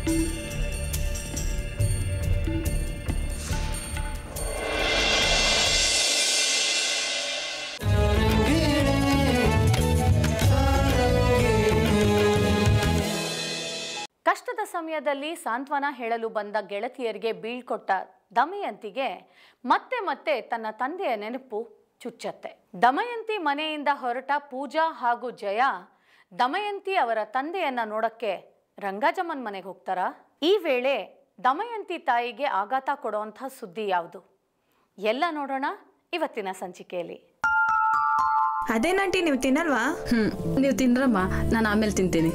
ಕಷ್ಟದ ಸಮಯದಲ್ಲಿ ಸಾಂತ್ವನ ಹೇಳಲು ಬಂದ ಗೆಳತಿಯರಿಗೆ ಬೀಳ್ಕೊಟ್ಟ ದಮಯಂತಿಗೆ ಮತ್ತೆ ಮತ್ತೆ ತನ್ನ ತಂದೆಯ ನೆನಪು ಚುಚ್ಚತ್ತೆ ದಮಯಂತಿ ಮನೆಯಿಂದ ಹೊರಟ ಪೂಜಾ ಹಾಗೂ ಜಯ ದಮಯಂತಿ ಅವರ ತಂದೆಯನ್ನ ನೋಡಕ್ಕೆ ರಂಗಜಮ್ಮನ್ ಮನೆಗೆ ಹೋಗ್ತಾರ ಈ ವೇಳೆ ದಮಯಂತಿ ತಾಯಿಗೆ ಆಘಾತ ಕೊಡುವಂಥ ಸುದ್ದಿ ಯಾವುದು ಎಲ್ಲ ನೋಡೋಣ ಇವತ್ತಿನ ಸಂಚಿಕೆಯಲ್ಲಿ ಅದೇನಂಟಿ ನೀವು ತಿನ್ನಲ್ವಾ ಹ್ಮ್ ನೀವು ತಿಂದ್ರಮ್ಮ ನಾನು ಆಮೇಲೆ ತಿಂತೀನಿ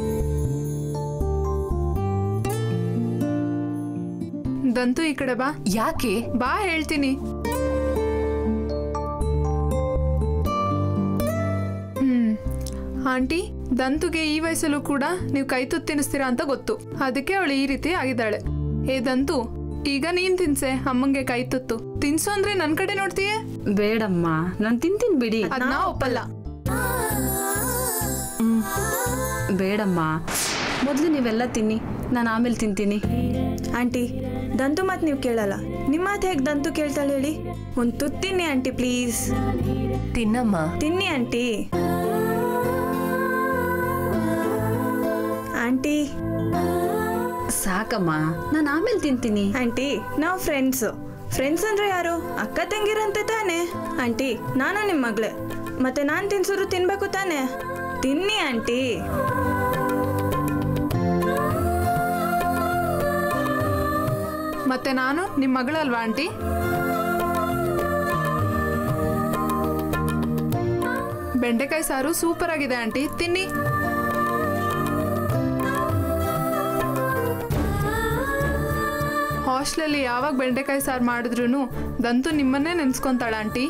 ದಂತು ಈ ಕಡೆ ಬಾ ಯಾಕೆ ಬಾ ಹೇಳ್ತೀನಿ ಹ್ಮ್ ಆಂಟಿ ದಂತುಗೆ ಈ ವಯಸ್ಸಲ್ಲೂ ಕೂಡ ನೀವು ಕೈ ತುತ್ತು ತಿನ್ನಿಸ್ತೀರಾ ಅಂತ ಗೊತ್ತು ಅದಕ್ಕೆ ಅವಳು ಈ ರೀತಿ ಆಗಿದ್ದಾಳೆ ಏ ದಂತು ಈಗ ನೀನ್ ತಿನ್ಸೆ ಅಮ್ಮಂಗೆ ಕೈ ತುತ್ತು ತಿನ್ಸು ಅಂದ್ರೆ ನನ್ ಕಡೆ ನೋಡ್ತೀಯೇ ಬೇಡಮ್ಮ ನಾನು ತಿಂತೀನಿ ಬಿಡಿ ಅದನ್ನ ಒಪ್ಪಲ್ಲ ಬೇಡಮ್ಮ ಮೊದಲು ನೀವೆಲ್ಲ ತಿನ್ನಿ ನಾನು ಆಮೇಲೆ ತಿಂತೀನಿ ಆಂಟಿ ದಂತು ಮಾತು ನೀವು ಕೇಳಲ್ಲ ನಿಮ್ಮ ಮಾತು ಹೇಗೆ ದಂತು ಕೇಳ್ತಾಳೆ ಹೇಳಿ ಒಂದು ತುತ್ತಿನ್ನಿ ಆಂಟಿ ಪ್ಲೀಸ್ ತಿನ್ನಮ್ಮ ತಿನ್ನಿ ಆಂಟಿ ಆಂಟಿ ಸಾಕಮ್ಮ ನಾನು ಆಮೇಲೆ ತಿಂತೀನಿ ಆಂಟಿ ನಾವು ಫ್ರೆಂಡ್ಸು ಫ್ರೆಂಡ್ಸ್ ಅಂದ್ರೆ ಯಾರು ಅಕ್ಕ ತಂಗಿರಂತೆ ತಾನೆ ಆಂಟಿ ನಾನು ನಿಮ್ಮ ಮಗಳೇ ಮತ್ತೆ ನಾನು ತಿನ್ಸಿದ್ರು ತಿನ್ಬೇಕು ತಾನೆ ತಿನ್ನಿ ಆಂಟಿ ಮತ್ತೆ ನಾನು ನಿಮ್ಮ ಮಗಳಲ್ವಾ ಆಂಟಿ ಬೆಂಡೆಕಾಯಿ ಸಾರು ಸೂಪರ್ ಆಗಿದೆ ಆಂಟಿ ತಿನ್ನಿ ಹಾಸ್ಟೆಲಲ್ಲಿ ಯಾವಾಗ ಬೆಂಡೆಕಾಯಿ ಸಾರು ಮಾಡಿದ್ರು ದಂತು ನಿಮ್ಮನ್ನೇ ನೆನ್ಸ್ಕೊಂತಾಳ ಆಂಟಿ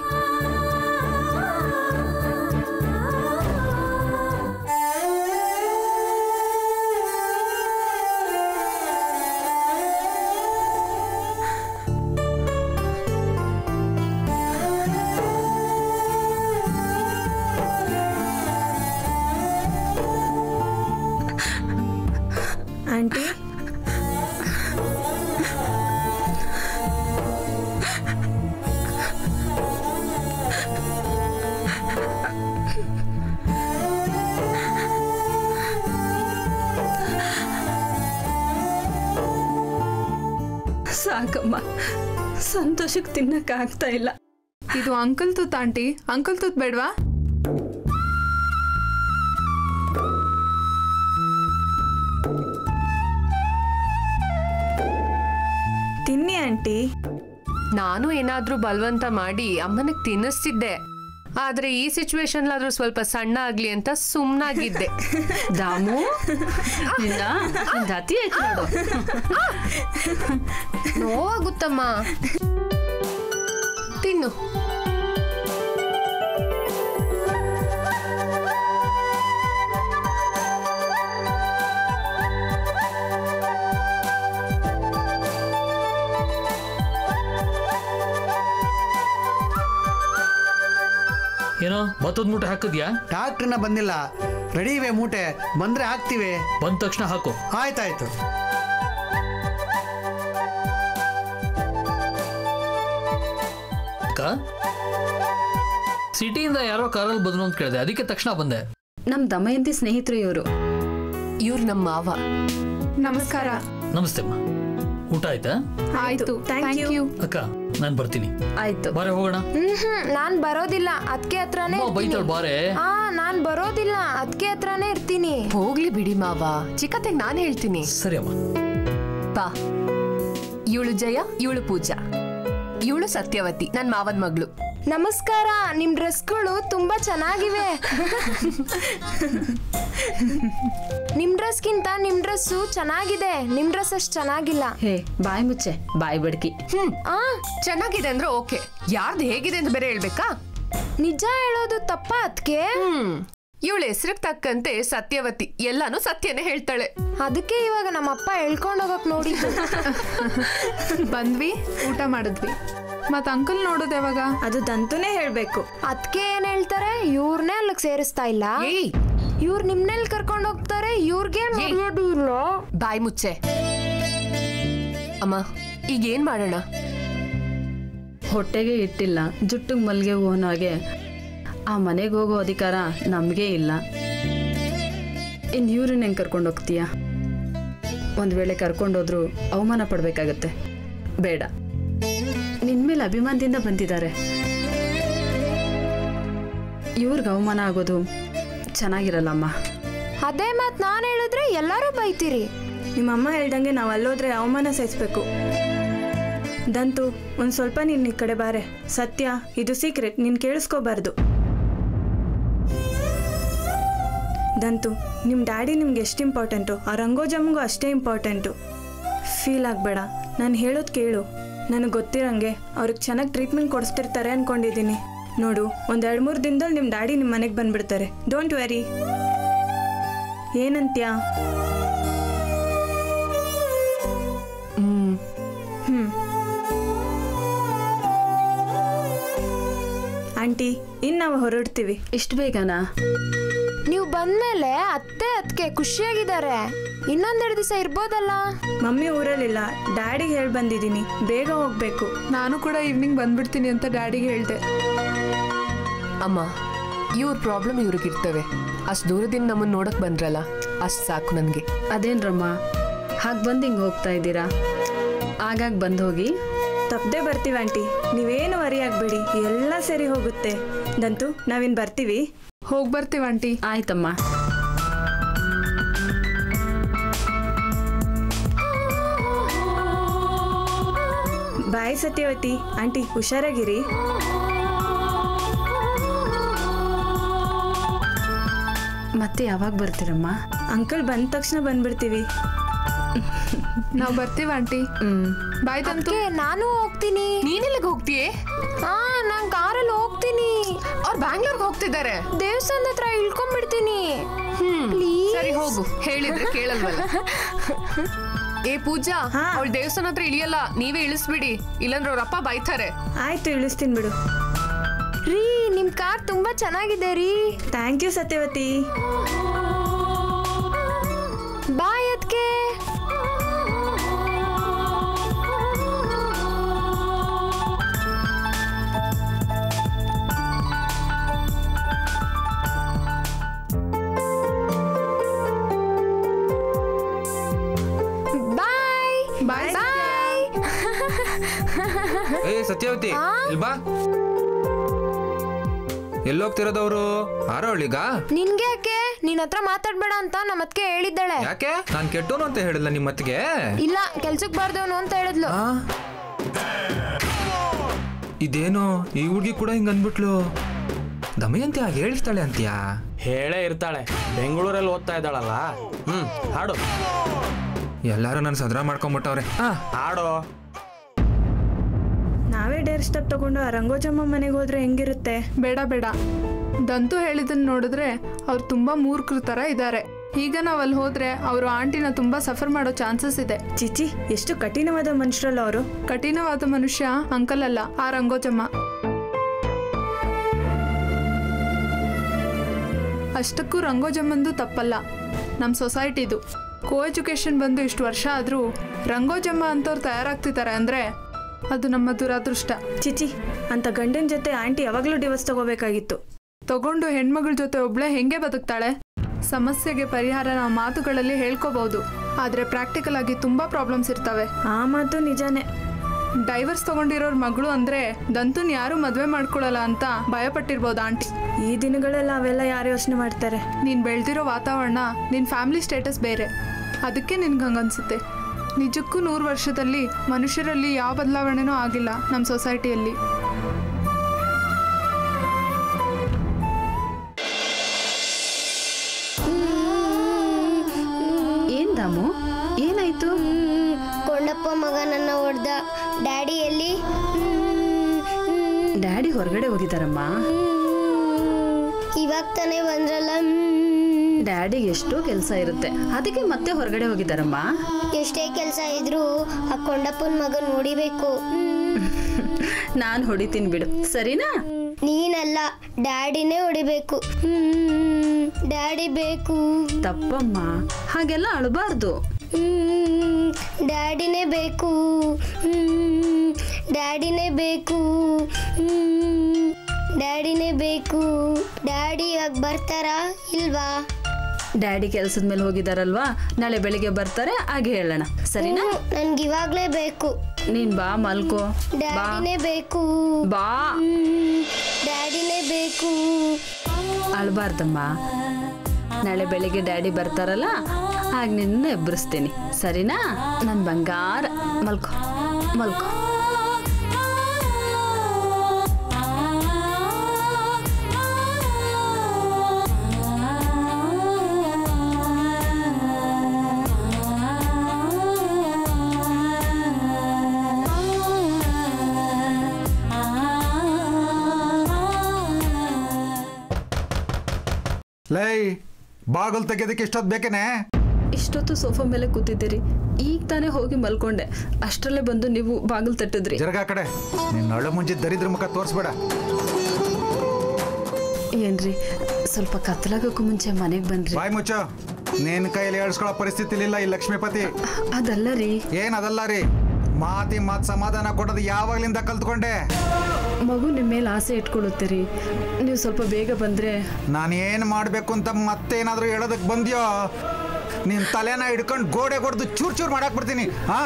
ಆಂಟಿ ಸಾಕಮ್ಮ ಸಂತೋಷಕ್ಕೆ ತಿನ್ನಕ್ಕಾಗ್ತಾ ಇಲ್ಲ ಇದು ಅಂಕಲ್ ತುತ್ ಆಂಟಿ ಅಂಕಲ್ ತುತ್ ಬೇಡ್ವಾ ತಿನ್ನಿ ಆಂಟಿ ನಾನು ಏನಾದ್ರೂ ಬಲವಂತ ಮಾಡಿ ಅಮ್ಮನಿಗೆ ತಿನ್ನಿಸ್ತಿದ್ದೆ ಆದ್ರೆ ಈ ಸಿಚುವೇಶನ್ ಆದ್ರೂ ಸ್ವಲ್ಪ ಸಣ್ಣ ಆಗ್ಲಿ ಅಂತ ಸುಮ್ನಾಗಿದ್ದೆ ದಾಮು ನಿನ್ನ ನಿಂದ್ ಅತಿ ಆಯ್ತು ನೋಡು ನೋವಾಗುತ್ತಮ್ಮ ತಿನ್ನು ಏನೋ ಭತ್ತದ ಮೂಟೆ ಹಾಕಿದ್ಯಾ ಡಾಕ್ಟ್ರನ್ನ ಬಂದಿಲ್ಲ ರೆಡಿ ಇವೆ ಮೂಟೆ ಬಂದ್ರೆ ಹಾಕ್ತಿವಿ ಬಂದ ತಕ್ಷಣ ಹಾಕು ಆಯ್ತಾಯ್ತು ಅಕ್ಕ ಸಿಟಿಯಿಂದ ಯಾರೋ ಕಾರಲ್ಲಿ ಬಂದ್ರು ಅಂತ ಕೇಳಿದೆ ಅದಕ್ಕೆ ತಕ್ಷಣ ಬಂದೆ ನಮ್ ದಮಯಂತಿ ಸ್ನೇಹಿತರು ಇವರು ಇವ್ರು ನಮ್ಮ ಮಾವ ನಮಸ್ಕಾರ ನಮಸ್ತೆ ಅಮ್ಮ ಊಟ ಆಯ್ತಾ ಆಯ್ತು Thank ಥ್ಯಾಂಕ್ you. ಯು ಅಕ್ಕ ನಾನು ಬರ್ತೀನಿ ಆಯ್ತು ಬಾರೆ ಹೋಗೋಣ ಹ್ಮ್ ನಾನ್ ಬರೋದಿಲ್ಲ ಅದಕ್ಕೆ ಹತ್ರನೇ ಅಮ್ಮ ಇರ್ತೀನಿ. ಬೈತಾಳ್ ಬಾರೆ ಆ ನಾನ್ ಬರೋದಿಲ್ಲ ಅದಕ್ಕೆ ಹತ್ರನೇ ಇರ್ತೀನಿ ಹೋಗ್ಲಿ ಬಿಡಿ ಮಾವ ಚಿಕ್ಕತೆಗ್ ನಾನು ಹೇಳ್ತೀನಿ ಸರಿ ಅಮ್ಮ ಬಾ ಇವಳು ಜಯ ಇವಳು ಪೂಜಾ ಇವಳು ಸತ್ಯವತಿ ನನ್ ಮಾವನ್ ಮಗಳು ನಮಸ್ಕಾರ ನಿಮ್ ಡ್ರೆಸ್ಗಳು ತುಂಬಾ ಚೆನ್ನಾಗಿವೆ ನಿಮ್ ಡ್ರೆಸ್ಗಿಂತ ನಿಮ್ ಡ್ರೆಸ್ಸು ಚೆನ್ನಾಗಿದೆ ನಿಮ್ ಡ್ರೆಸ್ ಅಷ್ಟು ಚೆನ್ನಾಗಿಲ್ಲ ಹೇ ಬಾಯಿ ಮುಚ್ಚೆ ಬಾಯಿ ಬಡ್ಕಿ ಹ್ಮ್ ಆ ಚೆನ್ನಾಗಿದೆ ಅಂದ್ರೆ ಓಕೆ ಯಾರ್ದು ಹೇಗಿದೆ ಅಂತ ಬೇರೆ ಹೇಳ್ಬೇಕಾ ನಿಜ ಹೇಳೋದು ತಪ್ಪ ಅದಕ್ಕೆ ಹ್ಮ್ ಇವಳ ಹೆಸರಿಗೆ ತಕ್ಕಂತೆ ಸತ್ಯವತಿ ಎಲ್ಲಾನು ಸತ್ಯನೇ ಹೇಳ್ತಾಳೆ ಅದಕ್ಕೆ ಇವಾಗ ನಮ್ಮಪ್ಪ ಹೇಳ್ಕೊಂಡು ಹೋಗಕ್ ನೋಡಿದ್ದು ಬಂದ್ವಿ ಊಟ ಮಾಡಿದ್ವಿ ಮತ್ ಅಂಕಲ್ ನೋಡೋದು ಯಾವಾಗ ಅದು ದಂತುನೇ ಹೇಳ್ಬೇಕು ಅದಕ್ಕೆ ಏನ್ ಹೇಳ್ತಾರೆ ಇವ್ರನ್ನೇ ಅಲ್ಲಿಗೆ ಸೇರಿಸ್ತಾ ಇಲ್ಲ ಏಯ್ ಇವ್ರು ನಿಮ್ನೆಲ್ ಕರ್ಕೊಂಡು ಹೋಗ್ತಾರೆ ಇವ್ರಿಗೆ ಮರ್ಯಾದೆ ಇಲ್ಲ ಬಾಯ್ ಮುಚ್ಚೆ ಅಮ್ಮ ಈಗ ಏನ್ ಮಾಡೋಣ ಹೊಟ್ಟೆಗೆ ಇಟ್ಟಿಲ್ಲ ಜುಟ್ಟಿಗೆ ಮಲ್ಗೆ ಹೂವನ ಹಾಗೆ ಆ ಮನೆಗೆ ಹೋಗೋ ಅಧಿಕಾರ ನಮಗೇ ಇಲ್ಲ ಇನ್ನು ಇವ್ರನ್ನ ಹೆಂಗೆ ಕರ್ಕೊಂಡು ಹೋಗ್ತೀಯಾ ಒಂದು ವೇಳೆ ಕರ್ಕೊಂಡೋದ್ರು ಅವಮಾನ ಪಡಬೇಕಾಗತ್ತೆ ಬೇಡ ನಿನ್ನ ಮೇಲೆ ಅಭಿಮಾನದಿಂದ ಬಂದಿದ್ದಾರೆ ಇವ್ರಿಗೆ ಅವಮಾನ ಆಗೋದು ಚೆನ್ನಾಗಿರಲ್ಲಮ್ಮ ಅದೇ ಮಾತ್ ನಾನ್ ಹೇಳಿದ್ರೆ ಎಲ್ಲರೂ ಬೈತೀರಿ ನಿಮ್ಮಮ್ಮ ಹೇಳ್ದಂಗೆ ನಾವು ಅಲ್ಲೋದ್ರೆ ಅವಮಾನ ಸಹಿಸ್ಬೇಕು ದಂತು ಒಂದು ಸ್ವಲ್ಪ ನೀನು ಈ ಕಡೆ ಬಾರೆ ಸತ್ಯ ಇದು ಸೀಕ್ರೆಟ್ ನೀನು ಕೇಳಿಸ್ಕೋಬಾರ್ದು ದಂತು ನಿಮ್ಮ ಡ್ಯಾಡಿ ನಿಮ್ಗೆ ಎಷ್ಟು ಇಂಪಾರ್ಟೆಂಟು ಆ ರಂಗೋಜಮ್ಗೂ ಅಷ್ಟೇ ಇಂಪಾರ್ಟೆಂಟು ಫೀಲ್ ಆಗಬೇಡ ನಾನು ಹೇಳೋದು ಕೇಳು ನನಗೆ ಗೊತ್ತಿರಂಗೆ ಅವ್ರಿಗೆ ಚೆನ್ನಾಗಿ ಟ್ರೀಟ್ಮೆಂಟ್ ಕೊಡಿಸ್ತಿರ್ತಾರೆ ಅಂದ್ಕೊಂಡಿದ್ದೀನಿ ನೋಡು ಒಂದು ಎರಡು ಮೂರು ದಿನದಲ್ಲಿ ನಿಮ್ಮ ಡ್ಯಾಡಿ ನಿಮ್ಮ ಮನೆಗೆ ಬಂದ್ಬಿಡ್ತಾರೆ ಡೋಂಟ್ ವೆರಿ ಏನಂತ್ಯಾ ಹ್ಮ್ ಹ್ಮ್ ಆಂಟಿ ಇನ್ನು ನಾವು ಹೊರಡ್ತೀವಿ ಇಷ್ಟು ಬೇಗನಾ ನೀವು ಬಂದ್ಮೇಲೆ ಅತ್ತೆ ಅದಕ್ಕೆ ಖುಷಿಯಾಗಿದ್ದಾರೆ ಇನ್ನೊಂದೆರಡು ದಿವಸ ಇರ್ಬೋದಲ್ಲ ಮಮ್ಮಿ ಊರಲ್ಲಿಲ್ಲ ಡ್ಯಾಡಿಗೆ ಹೇಳಿ ಬಂದಿದ್ದೀನಿ ಬೇಗ ಹೋಗ್ಬೇಕು ನಾನು ಕೂಡ ಈವ್ನಿಂಗ್ ಬಂದ್ಬಿಡ್ತೀನಿ ಅಂತ ಡ್ಯಾಡಿಗೆ ಹೇಳ್ದೆ ಅಮ್ಮ ಇವ್ರ ಪ್ರಾಬ್ಲಮ್ ಇವ್ರಿಗಿರ್ತವೆ ಅಷ್ಟು ದೂರದಿಂದ ನಮ್ಮನ್ನ ನೋಡಕ್ ಬಂದ್ರಲ್ಲ ಅಷ್ಟು ಸಾಕು ನನಗೆ ಅದೇನ್ರಮ್ಮ ಹಾಗೆ ಬಂದು ಹಿಂಗೆ ಹೋಗ್ತಾ ಇದ್ದೀರಾ ಆಗಾಗ ಬಂದು ಹೋಗಿ ತಪ್ಪದೆ ಬರ್ತೀವಿ ಆಂಟಿ ನೀವೇನು ವರಿ ಆಗ್ಬೇಡಿ ಎಲ್ಲ ಸರಿ ಹೋಗುತ್ತೆ ದಂತು ನಾವಿನ್ ಬರ್ತೀವಿ ಹೋಗಿ ಬರ್ತೀವಿ ಆಂಟಿ ಆಯ್ತಮ್ಮ ಬಾಯ್ ಸತ್ಯವತಿ ಆಂಟಿ ಹುಷಾರಾಗಿರಿ ಮತ್ತೆ ಯಾವಾಗ ಬರ್ತೀರಮ್ಮ ಅಂಕಲ್ ಬಂದ ತಕ್ಷಣ ಬಂದ್ಬಿಡ್ತೀವಿ ನಾವು ಬರ್ತೀವಿ ಆಂಟಿ ಹ್ಮ್ ಬಾಯ್ ತಂತು ಅದಕ್ಕೆ ನಾನು ಹೋಗ್ತೀನಿ ನೀನೆಲ್ಲಿಗೆ ಹೋಗ್ತೀಯೇ ಹಾ ನಾನ್ ಕಾರಲ್ಲಿ ಹೋಗ್ತೀನಿ ಅವ್ರು ಬ್ಯಾಂಗ್ಳೂರ್ಗೆ ಹೋಗ್ತಿದ್ದಾರೆ ದೇವಸ್ಥಾನದ ಹತ್ರ ಇಳ್ಕೊಂಡ್ಬಿಡ್ತೀನಿ ಹ್ಮ್ Please. ಸರಿ ಹೋಗು ಹೇಳಿದ್ರೆ ಕೇಳಲ್ವಲ್ಲ ಏ ಪೂಜಾ ಹಾ. ಅವಳ ದೇವಸ್ಥಾನ ಹತ್ರ ಇಳಿಯಲ್ಲ ನೀವೇ ಇಳಿಸ್ಬಿಡಿ ಇಲ್ಲಂದ್ರೆ ಅವ್ರ ಅಪ್ಪ ಬೈತಾರೆ ಆಯ್ತು ಇಳಿಸ್ತೀನಿ ಬಿಡು ರೀ ನಿಮ್ ಕಾರ್ ತುಂಬಾ ಚೆನ್ನಾಗಿದೆ ರೀ ಥ್ಯಾಂಕ್ ಯು ಸತ್ಯವತಿ ಬಾಯ್ ಅದ್ಕೆ ಬಾಯ್ ಬಾಯ್ ಬಾಯ್ ಏ ಸತ್ಯವತಿ ಇಲ್ಲಿ ಬಾ ಎಲ್ಲೋಗ್ತಿರೋದವ್ರು ಆರೋಳಿಗ ನಿನ್ಗೆ ಯಾಕೆ ನಿನ್ ಹತ್ರ ಮಾತಾಡ್ಬೇಡ ಅಂತ ನಮ್ಮ ಅತ್ಗೆ ಹೇಳಿದ್ದಾಳೆ ಯಾಕೆ ನಾನ್ ಕೆಟ್ಟೋನು ಅಂತ ಹೇಳಿಲ್ಲ ನಿಮ್ಮ ಮತ್ತಿಗೆ ಇಲ್ಲ ಕೆಲ್ಸಕ್ ಬಾರ್ದವನು ಅಂತ ಹೇಳಿದ್ಲು ಆ? ಇದೇನು ಈ ಹುಡ್ಗಿ ಕೂಡ ಹಿಂಗ್ ಅಂದ್ಬಿಟ್ಲು ದಮಯಂತಿ ಆಗ ಹೇಳಿಸ್ತಾಳೆ ಅಂತೀಯಾ ಹೇಳೇ ಇರ್ತಾಳೆ ಬೆಂಗಳೂರಲ್ಲಿ ಓದ್ತಾ ಇದ್ದಾಳಲ್ಲ ಹ್ಮ್ ಹಾಡು ಎಲ್ಲಾರು ನನ್ನ ಸದ್ರ ಮಾಡ್ಕೊಂಬಿಟ್ಟವ್ರೆ ಆ ಹಾಡು ನಾವೇ ಡೇರ್ ಸ್ಟೆಪ್ ತಗೊಂಡು ಆ ರಂಗೋಜಮ್ಮ ಮನೆಗೆ ಹೋದ್ರೆ ಹೆಂಗಿರುತ್ತೆ ಬೇಡ ಬೇಡ ದಂತು ಹೇಳಿದನ್ನ ನೋಡಿದ್ರೆ ಅವ್ರು ತುಂಬಾ ಮೂರ್ಖರ ಥರ ಇದ್ದಾರೆ ಈಗ ನಾವು ಅಲ್ಲಿ ಹೋದ್ರೆ ಅವರು ಆಂಟಿನ ತುಂಬಾ ಸಫರ್ ಮಾಡೋ ಚಾನ್ಸಸ್ ಇದೆ ಚಿಚಿ ಎಷ್ಟು ಕಠಿಣವಾದ ಮನುಷ್ಯರಲ್ಲ ಅವರು ಕಠಿಣವಾದ ಮನುಷ್ಯ ಅಂಕಲ್ ಅಲ್ಲ ಆ ರಂಗೋಜಮ್ಮ ಅಷ್ಟಕ್ಕೂ ರಂಗೋಜಮ್ಮಂದು ತಪ್ಪಲ್ಲ ನಮ್ಮ ಸೊಸೈಟಿದು ಕೋ ಎಜುಕೇಶನ್ ಬಂದು ಇಷ್ಟು ವರ್ಷ ಆದರೂ ರಂಗೋಜಮ್ಮ ಅಂತವ್ರು ತಯಾರಾಗ್ತಿದ್ದಾರೆ ಅಂದರೆ ಅದು ನಮ್ಮ ದುರಾದೃಷ್ಟ ಚಿಚಿ ಅಂತ ಗಂಡನ ಜೊತೆ ಆಂಟಿ ಯಾವಾಗಲೂ ಡಿವೋರ್ಸ್ ತಗೋಬೇಕಾಗಿತ್ತು ತಗೊಂಡು ಹೆಣ್ಮಗಳ ಜೊತೆ ಒಬ್ಳೆ ಹೆಂಗೆ ಬದುಕ್ತಾಳೆ ಸಮಸ್ಯೆಗೆ ಪರಿಹಾರ ನಾವು ಮಾತುಗಳಲ್ಲಿ ಹೇಳ್ಕೋಬಹುದು ಆದರೆ ಪ್ರಾಕ್ಟಿಕಲ್ ಆಗಿ ತುಂಬಾ ಪ್ರಾಬ್ಲಮ್ಸ್ ಇರ್ತವೆ ಆ ಮಾತು ನಿಜಾನೇ ಡೈವರ್ಸ್ ತಗೊಂಡಿರೋರ್ ಮಗಳು ಅಂದ್ರೆ ದಂತುನ್ ಯಾರು ಮದ್ವೆ ಮಾಡ್ಕೊಳಲ್ಲ ಅಂತ ಭಯಪಟ್ಟಿರ್ಬೋದು ಆಂಟಿ ಈ ದಿನಗಳೆಲ್ಲ ಅವೆಲ್ಲ ಯಾರು ಯೋಚನೆ ಮಾಡ್ತಾರೆ ನೀನ್ ಬೆಳ್ದಿರೋ ವಾತಾವರಣ ನಿನ್ ಫ್ಯಾಮಿಲಿ ಸ್ಟೇಟಸ್ ಬೇರೆ ಅದಕ್ಕೆ ನಿನ್ಗೆ ಹಂಗನ್ಸುತ್ತೆ ನಿಜಕ್ಕೂ ನೂರು ವರ್ಷದಲ್ಲಿ ಮನುಷ್ಯರಲ್ಲಿ ಯಾವ ಬದಲಾವಣೆನೂ ಆಗಿಲ್ಲ ನಮ್ಮ ಸೊಸೈಟಿಯಲ್ಲಿ ಏನ್ ದಾಮು ಏನಾಯ್ತು ಕೊಂಡಪ್ಪ ಮಗ ನನ್ನ ಹೊಡೆದ ಡ್ಯಾಡಿ ಎಲ್ಲಿ ಡ್ಯಾಡಿ ಹೊರಗಡೆ ಹೋಗಿದಾರಮ್ಮ ಇವಾಗ ತಾನೇ ಬಂದ್ರಲ್ಲ ಡ್ಯಾಡಿಗೆ ಎಷ್ಟೋ ಕೆಲಸ ಇರುತ್ತೆ ಅದಕ್ಕೆ ಮತ್ತೆ ಹೊರಗಡೆ ಹೋಗಿದಾರಮ್ಮ ಎಷ್ಟೇ ಕೆಲಸ ಇದ್ರೂ ಆ ಕೊಂಡಪ್ಪನ ಮಗ ನೋಡಿಬೇಕು ನಾನು ಹೊಡಿತೀನಿ ಬಿಡು ಸರಿನಾ ನೀನಲ್ಲ ಡ್ಯಾಡಿನೇ ಹೊಡಿಬೇಕು ಹ್ಮ್, ಡ್ಯಾಡಿ ಬೇಕು ತಪ್ಪಮ್ಮ ಹಾಗೆಲ್ಲ ಅಳಬಾರ್ದು ಹ್ಮ್, ಡ್ಯಾಡಿನೇ ಬೇಕು ಹ್ಮ್, ಡ್ಯಾಡಿನೇ ಬೇಕು ಹ್ಮ್, ಡ್ಯಾಡಿನೇ ಬೇಕು ಡ್ಯಾಡಿ ಇವಾಗ ಬರ್ತಾರಾ ಇಲ್ವಾ ಡ್ಯಾಡಿ ಕೆಲಸದ ಮೇಲೆ ಹೋಗಿದಾರಲ್ವಾ ನಾಳೆ ಬೆಳಿಗ್ಗೆ ಬರ್ತಾರೆ ಹಾಗೆ ಹೇಳೋಣ ಸರಿನಾ ನನ್ಗೆ ಇವಾಗ್ಲೇ ಬೇಕು ನೀನ್ ಬಾ ಮಲ್ಕೋ ಬಾ ಡ್ಯಾಡಿನೇ ಬೇಕು ಬಾ ಹ್ಮ್, ಡ್ಯಾಡಿನೇ ಬೇಕು ಅಳಬಾರ್ದಮ್ಮ ನಾಳೆ ಬೆಳಿಗ್ಗೆ ಡ್ಯಾಡಿ ಬರ್ತಾರಲ್ಲ ಆಗ ನಿನ್ನ ಎಬ್ಬರಿಸ್ತೀನಿ ಸರಿನಾ ನನ್ನ ಬಂಗಾರ ಮಲ್ಕೋ ಮಲ್ಕೋ ಲೈ ಬಾಗಲ್ ತೆಗೆಯೋದಕ್ಕೆ ಇಷ್ಟೊತ್ತು ಬೇಕೇನೆ ಇಷ್ಟೊತ್ತು ಸೋಫಾ ಮೇಲೆ ಕೂತಿದ್ದೀರಿ ಈಗ ತಾನೇ ಹೋಗಿ ಮಲ್ಕೊಂಡೆ ಅಷ್ಟರಲ್ಲೇ ಬಂದು ನೀವು ಬಾಗಿಲು ತಟ್ಟಿದ್ರಿ ಜರಗ ಆ ಕಡೆ ನಿನ್ನ ಒಳ್ಳೆ ಮುಂಚೆ ದರಿದ್ರ ಮುಖ ತೋರಿಸ್ಬೇಡ ಏನ್ರಿ ಸ್ವಲ್ಪ ಕತ್ಲಾಗಕ್ಕೂ ಮುಂಚೆ ಮನೆಗೆ ಬನ್ರಿ ಬಾಯ್ ಮುಚ್ಚು ನಿನ್ನ ಕೈಯಲ್ಲಿ ಹೇಳ್ಸ್ಕೊಳ್ಳೋ ಪರಿಸ್ಥಿತಿ ಇಲ್ಲ ಈ ಲಕ್ಷ್ಮೀಪತಿ ಅದಲ್ಲ ರೀ ಏನ್ ಅದಲ್ಲ ರೀ ಮಾತಿ ಮಾತ್ ಸಮಾಧಾನ ಕೊಡೋದು ಯಾವಾಗ್ಲಿಂದ ಕಲ್ತ್ಕೊಂಡೆ ಮಗು ನಿಮ್ಮ ಮೇಲೆ ಆಸೆ ಇಟ್ಕೊಳ್ಳುತ್ತೀರಿ ನೀವು ಸ್ವಲ್ಪ ಬೇಗ ಬಂದ್ರೆ ನಾನು ಏನು ಮಾಡಬೇಕು ಅಂತ ಮತ್ತೇನಾದ್ರೂ ಹೇಳೋದಕ್ಕೆ ಬಂದ್ಯೋ ನಿನ್ ತಲೆನ ಹಿಡ್ಕೊಂಡು ಗೋಡೆ ಹೊಡೆದು ಚೂರ್ ಚೂರ್ ಮಾಡಕ್ ಬಿಡ್ತೀನಿ ಹಾ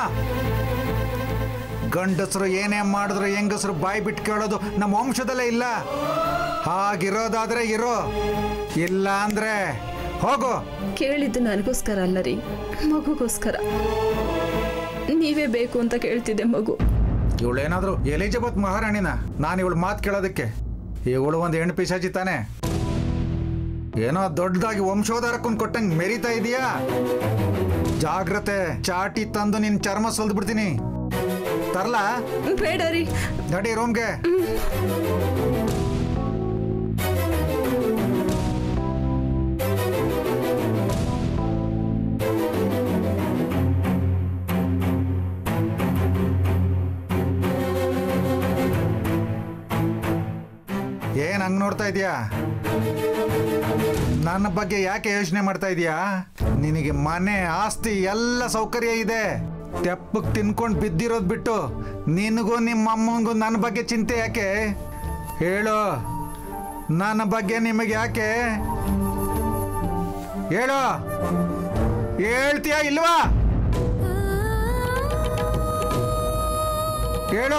ಗಂಡಸರು ಏನೇ ಮಾಡಿದ್ರು ಹೆಂಗಸರು ಬಾಯಿ ಬಿಟ್ಟು ಕೇಳೋದು ನಮ್ಮ ವಂಶದಲ್ಲೇ ಇಲ್ಲ ಹಾಗಿರೋದಾದ್ರೆ ಇರೋ ಇಲ್ಲ ಅಂದ್ರೆ ಹೋಗು ಕೇಳಿದ್ದು ನನಗೋಸ್ಕರ ಅಲ್ಲ ರೀ ಮಗುಗೋಸ್ಕರ ನೀವೇ ಬೇಕು ಅಂತ ಕೇಳ್ತಿದ್ದೆ ಮಗು ಇವಳೇನಾದ್ರೂ ಎಲಿಜಬೆತ್ ಮಹಾರಾಣಿನ ನಾನು ಇವಳು ಮಾತು ಕೇಳೋದಕ್ಕೆ ಇವಳು ಒಂದು ಹೆಣ್ಣು ಪಿಶಾಚಿ ತಾನೆ ಏನೋ ದೊಡ್ಡದಾಗಿ ವಂಶೋಧಾರಕ್ಕನ್ ಕೊಟ್ಟಂಗೆ ಮೆರಿತಾ ಇದೀಯಾ ಜಾಗ್ರತೆ ಚಾಟಿ ತಂದು ನಿನ್ ಚರ್ಮ ಸೊಲ್ದು ಬಿಡ್ತೀನಿ ತರ್ಲಾ ಬೇಡ ರೀ ನಡಿ ರೂಮ್ಗೆ ಏನ್ ಹಂಗ್ ನೋಡ್ತಾ ಇದೀಯಾ ನನ್ನ ಬಗ್ಗೆ ಯಾಕೆ ಯೋಚನೆ ಮಾಡ್ತಾ ಇದೀಯಾ ನಿನಗೆ ಮನೆ ಆಸ್ತಿ ಎಲ್ಲ ಸೌಕರ್ಯ ಇದೆ ತೆಪ್ಪಕ್ ತಿನ್ಕೊಂಡು ಬಿದ್ದಿರೋದ್ ಬಿಟ್ಟು ನಿನಗೂ ನಿಮ್ಮ ಅಮ್ಮನಿಗೂ ನನ್ನ ಬಗ್ಗೆ ಚಿಂತೆ ಯಾಕೆ ಹೇಳು ನನ್ನ ಬಗ್ಗೆ ನಿಮಗೆ ಯಾಕೆ ಹೇಳು ಹೇಳ್ತೀಯಾ ಇಲ್ವಾ ಹೇಳು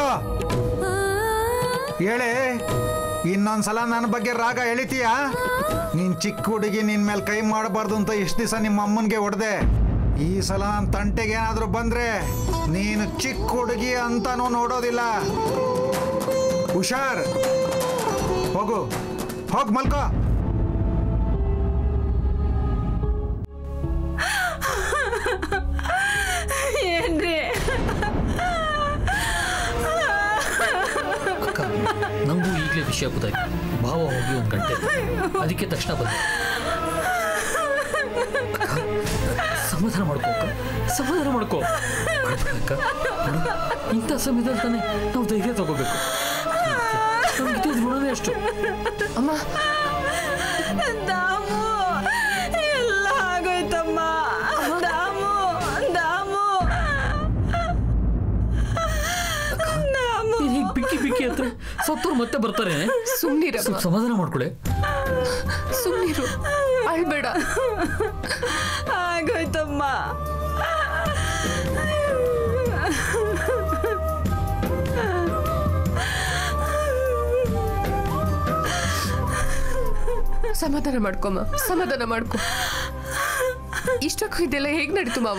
ಹೇಳಿ ಇನ್ನೊಂದ್ಸಲ ನನ್ನ ಬಗ್ಗೆ ರಾಗ ಎಳಿತೀಯಾ ನೀನ್ ಚಿಕ್ಕ ಹುಡುಗಿ ನಿನ್ ಮೇಲೆ ಕೈ ಮಾಡಬಾರ್ದು ಅಂತ ಎಷ್ಟು ದಿವಸ ನಿಮ್ಮ ಅಮ್ಮನ್ಗೆ ಹೊಡೆದೆ ಈ ಸಲ ನನ್ನ ತಂಟೆಗೆ ಏನಾದ್ರೂ ಬಂದ್ರೆ ನೀನು ಚಿಕ್ಕ ಹುಡುಗಿ ಅಂತಾನೂ ನೋಡೋದಿಲ್ಲ ಹುಷಾರ್ ಹೋಗು ಹೋಗ್ ಮಲ್ಕೋ ಏನ್ರಿ ಅಕ್ಕ ನಂಗೂ ಈಗಲೇ ವಿಷಯ ಗೊತ್ತಾಯ್ತು ಭಾವ ಹೋಗಿ ಒಂದು ಗಂಟೆ ಅದಕ್ಕೆ ತಕ್ಷಣ ಬಂದೆ ಅಕ್ಕ, ಸಮಾಧಾನ ಮಾಡ್ಕೋ ಅಕ್ಕ ಸಮಾಧಾನ ಮಾಡ್ಕೋ ಅಳ್ಬೇಡ ಅಕ್ಕ ನೋಡು, ಇಂಥ ಸಮಯದಲ್ಲಿ ತಾನೇ ನಾವು ಧೈರ್ಯ ತಗೋಬೇಕು ನಮ್ಗೆ ಋಣನೇ ಅಷ್ಟು ಅಮ್ಮ ದಾಮು ಎಲ್ಲ ಆಗೋಯ್ತಮ್ಮ ದಾಮು ದಾಮು ನೀನ್ ಹೀಗ್ ಬಿಕ್ಕಿ ಬಿಕ್ಕಿ ಹತ್ರ ಸತ್ತೋರು ಮತ್ತೆ ಬರ್ತಾರೆ ಸುಮ್ನಿರಮ್ಮ ಸ್ವಲ್ಪ ಸಮಾಧಾನ ಮಾಡ್ಕೊಳ್ಳಿ ಸುಮ್ನಿರು ಅಳ್ಬೇಡ ಆಗೋಯ್ತಮ್ಮ ಸಮಾಧಾನ ಮಾಡ್ಕೊಮ್ಮ ಸಮಾಧಾನ ಮಾಡ್ಕೊ ಇಷ್ಟಕ್ಕೂ ಇದೆಲ್ಲ ಹೇಗ್ ನಡೀತು ಮಾವ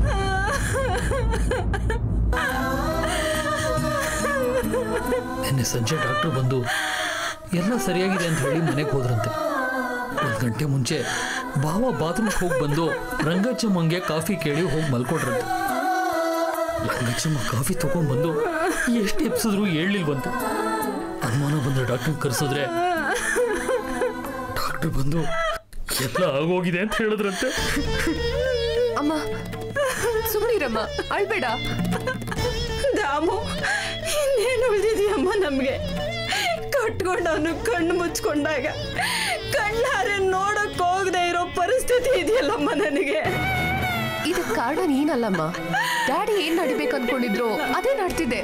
ನಿನ್ನೆ ಸಂಜೆ ಡಾಕ್ಟರ್ ಬಂದು ಎಲ್ಲ ಸರಿಯಾಗಿದೆ ಅಂತ ಹೇಳಿ ಮನೆಗೆ ಹೋದ್ರಂತೆ ಒಂದು ಗಂಟೆ ಮುಂಚೆ ಭಾವ ಬಾತ್ರೂಮ್ಗೆ ಹೋಗಿ ಬಂದು ರಂಗಚ್ಚಮ್ಮಂಗೆ ಕಾಫಿ ಕೇಳಿ ಹೋಗಿ ಮಲ್ಕೊಟ್ರಂತೆ ರಂಗಚ್ಚಮ್ಮ ಕಾಫಿ ತಗೊಂಡ್ ಬಂದು ಎಷ್ಟು ಎಪ್ಸಿದ್ರು ಹೇಳಲಿಲ್ವಂತೆ ಅನುಮಾನ ಬಂದ್ರೆ ಡಾಕ್ಟರ್ ಕರೆಸಿದ್ರೆ ಡಾಕ್ಟರ್ ಬಂದು ಎಲ್ಲ ಆಗೋಗಿದೆ ಅಂತ ಹೇಳಿದ್ರಂತೆ ಅಮ್ಮ ಸುಮ್ನಿರಮ್ಮ ಅಳ್ಬೇಡ ದಾಮು ಇನ್ನೇನು ಉಳಿದಿದೆಯಮ್ಮ ನಮಗೆ ಕಟ್ಕೊಂಡು ಅವನು ಕಣ್ಣು ಮುಚ್ಕೊಂಡಾಗ ಕಣ್ಣಾರೆ ನೋಡಕ್ ಹೋಗದೆ ಇರೋ ಪರಿಸ್ಥಿತಿ ಇದೆಯಲ್ಲಮ್ಮ ನನಗೆ ಇದಕ್ ಕಾರಣ ನೀನಲ್ಲಮ್ಮ ಡ್ಯಾಡಿ ಏನ್ ನಡಿಬೇಕು ಅನ್ಕೊಂಡಿದ್ರು ಅದೇ ನಡ್ತಿದೆ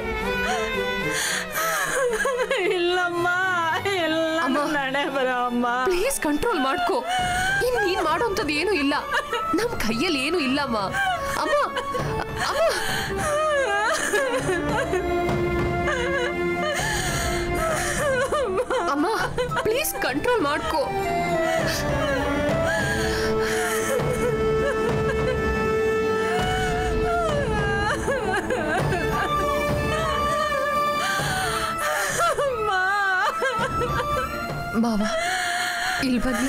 ಇಲ್ಲಮ್ಮ ಎಲ್ಲ ನಡೆ ಬರೋ ಅಮ್ಮ ಪ್ಲೀಸ್ ಕಂಟ್ರೋಲ್ ಮಾಡ್ಕೋ ಇನ್ ನೀನ್ ಮಾಡೋಂಥದ್ದು ಏನು ಇಲ್ಲ ನಮ್ ಕೈಯಲ್ಲಿ ಏನು ಇಲ್ಲಮ್ಮ ಅಮ್ಮ ಅಮ್ಮ ಅಮ್ಮ ಪ್ಲೀಸ್ ಕಂಟ್ರೋಲ್ ಮಾಡ್ಕೋ ಮಾವ ಇಲ್ಲಿ ಬನ್ನಿ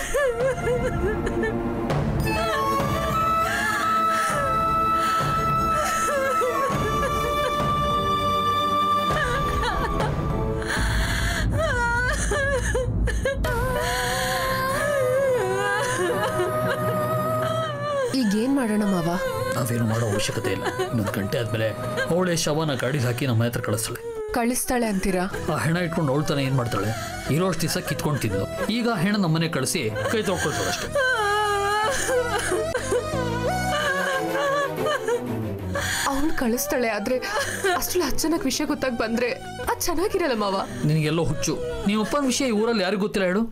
ಈಗ ಏನ್ ಮಾಡೋಣ ಮಾವ ನಾವೇನು ಮಾಡೋ ಅವಶ್ಯಕತೆ ಇಲ್ಲ ಇನ್ನೊಂದು ಗಂಟೆ ಆದ್ಮೇಲೆ ಅವಳೆ ಶವನ ಗಾಡಿಗೆ ಹಾಕಿ ನಮ್ಮ ಹತ್ರ ಕಳಿಸ್ತಾಳೆ ಕಳಿಸ್ತಾಳೆ ಅಂತೀರಾ ಆ ಹೆಣ ಇಟ್ಕೊಂಡು ಅವಳ್ತಾನೆ ಏನ್ ಮಾಡ್ತಾಳೆ ಇರೋಷ್ಟು ದಿವಸ ಕಿತ್ಕೊಂಡು ತಿಂದು ಈಗ ಆ ಹೆಣ ನಮ್ಮನೆ ಕಳಿಸಿ ಕೈ ತೊಳ್ಕೊಳ್ತಾಳೆ ಅಷ್ಟೇ ಅವಳು ಕಳಿಸ್ತಾಳೆ ಆದ್ರೆ ಅಷ್ಟು ಅಚಾನಕ್ ವಿಷಯ ಗೊತ್ತಾಗ್ ಬಂದ್ರೆ ಅದ್ ಚೆನ್ನಾಗಿರಲ್ಲ ಮಾವ ನಿನಗೆಲ್ಲೋ ಹುಚ್ಚು ನೀವು ಅಪ್ಪನ ವಿಷಯ ಈ ಊರಲ್ಲಿ ಯಾರಿಗೂ ಗೊತ್ತಿಲ್ಲ ಹೇಳು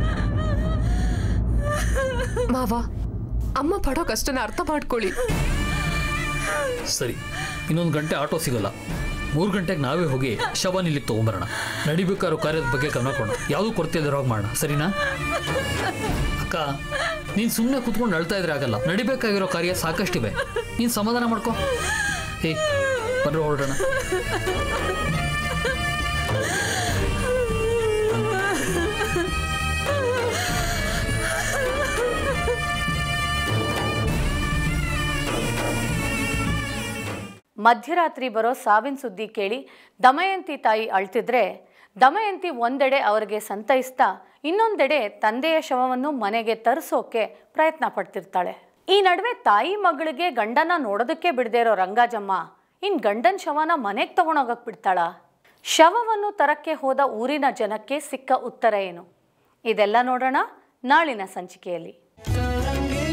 ಮಾವ ಅಮ್ಮ ಪಡೋ ಕಷ್ಟನ ಅರ್ಥ ಮಾಡ್ಕೊಳ್ಳಿ ಸರಿ ಇನ್ನೊಂದು ಗಂಟೆ ಆಟೋ ಸಿಗಲ್ಲ ಮೂರು ಗಂಟೆಗೆ ನಾವೇ ಹೋಗಿ ಶವ ಇಲ್ಲಿಗೆ ತೊಗೊಂಬರೋಣ ನಡಿಬೇಕಾರೋ ಕಾರ್ಯದ ಬಗ್ಗೆ ಗಮನ ಕೊಡೋಣ ಯಾವುದೂ ಕೊರತೆ ಇಲ್ಲದಿರೋ ಹಾಗೆ ಮಾಡೋಣ ಸರಿನಾ ಅಕ್ಕ ನೀನು ಸುಮ್ಮನೆ ಕೂತ್ಕೊಂಡು ಅಳ್ತಾ ಇದ್ರೆ ಆಗಲ್ಲ ನಡಿಬೇಕಾಗಿರೋ ಕಾರ್ಯ ಸಾಕಷ್ಟಿವೆ ನೀನು ಸಮಾಧಾನ ಮಾಡ್ಕೊ ಹೇ ಬನ್ರಿ ಹೊರಡೋಣ ಮಧ್ಯರಾತ್ರಿ ಬರೋ ಸಾವಿನ ಸುದ್ದಿ ಕೇಳಿ ದಮಯಂತಿ ತಾಯಿ ಅಳ್ತಿದ್ರೆ ದಮಯಂತಿ ಒಂದೆಡೆ ಅವರಿಗೆ ಸಂತೈಸ್ತಾ ಇನ್ನೊಂದೆಡೆ ತಂದೆಯ ಶವವನ್ನು ಮನೆಗೆ ತರಿಸೋಕೆ ಪ್ರಯತ್ನ ಪಡ್ತಿರ್ತಾಳೆ ಈ ನಡುವೆ ತಾಯಿ ಮಗಳಿಗೆ ಗಂಡನ ನೋಡೋದಕ್ಕೆ ಬಿಡದೇ ಇರೋ ರಂಗಾಜಮ್ಮ ಇನ್ ಗಂಡನ ಶವನ ಮನೆಗೆ ತಗೊಂಡೋಗಕ್ ಬಿಡ್ತಾಳ ಶವವನ್ನು ತರಕ್ಕೆ ಹೋದ ಊರಿನ ಜನಕ್ಕೆ ಸಿಕ್ಕ ಉತ್ತರ ಏನು ಇದೆಲ್ಲ ನೋಡೋಣ ನಾಳಿನ ಸಂಚಿಕೆಯಲ್ಲಿ